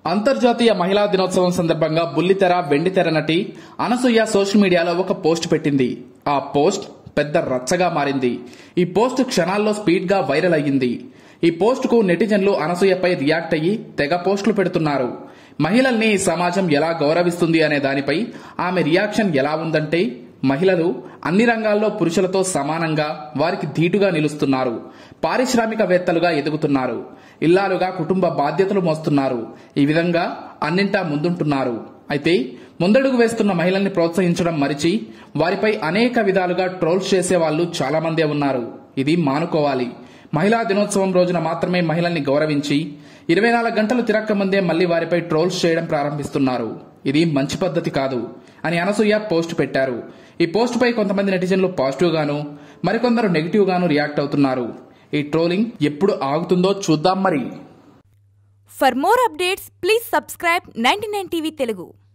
అంతర్జాతీయ మహిళా దినోత్సవం సందర్భంగా బుల్లితెర వెండితెర నటి అనసూయ సోషల్ మీడియాలో ఒక పోస్ట్ పెట్టింది ఆ పోస్ట్ పెద్ద రచ్చగా మారింది ఈ పోస్ట్ క్షణాల్లో స్పీడ్ గా వైరల్ అయ్యింది ఈ పోస్ట్ కు నెటిజన్లు అనసూయపై రియాక్ట్ అయ్యి తెగ పోస్టులు పెడుతున్నారు మహిళల్ని ఈ సమాజం ఎలా గౌరవిస్తుంది అనే దానిపై ఆమె రియాక్షన్ ఎలా ఉందంటే మహిళలు అన్ని రంగాల్లో పురుషులతో సమానంగా వారికి ధీటుగా నిలుస్తున్నారు పారిశ్రామికవేత్తలుగా ఎదుగుతున్నారు ఇల్లాలుగా కుటుంబ బాధ్యతలు మోస్తున్నారు ఈ విధంగా అన్నింటా ముందుంటున్నారు అయితే ముందడుగు వేస్తున్న మహిళల్ని ప్రోత్సహించడం మరిచి వారిపై అనేక విధాలుగా ట్రోల్స్ చేసే వాళ్ళు చాలా మందే ఉన్నారు ఇది మానుకోవాలి మహిళా దినోత్సవం రోజున మాత్రమే మహిళల్ని గౌరవించి ఇరవై నాలుగు గంటలు తిరక్క ముందే మళ్లీ వారిపై ట్రోల్స్ చేయడం ప్రారంభిస్తున్నారు ఇది మంచి పద్ధతి కాదు అని అనసూయ పోస్ట్ పెట్టారు ఈ పోస్ట్ పై కొంతమంది నెటిజన్లు పాజిటివ్ గాను మరికొందరు నెగిటివ్ గాను రియాక్ట్ అవుతున్నారు ఈ ట్రోలింగ్ ఎప్పుడు ఆగుతుందో చూద్దాం మరి For more updates, please subscribe 99 TV Telugu.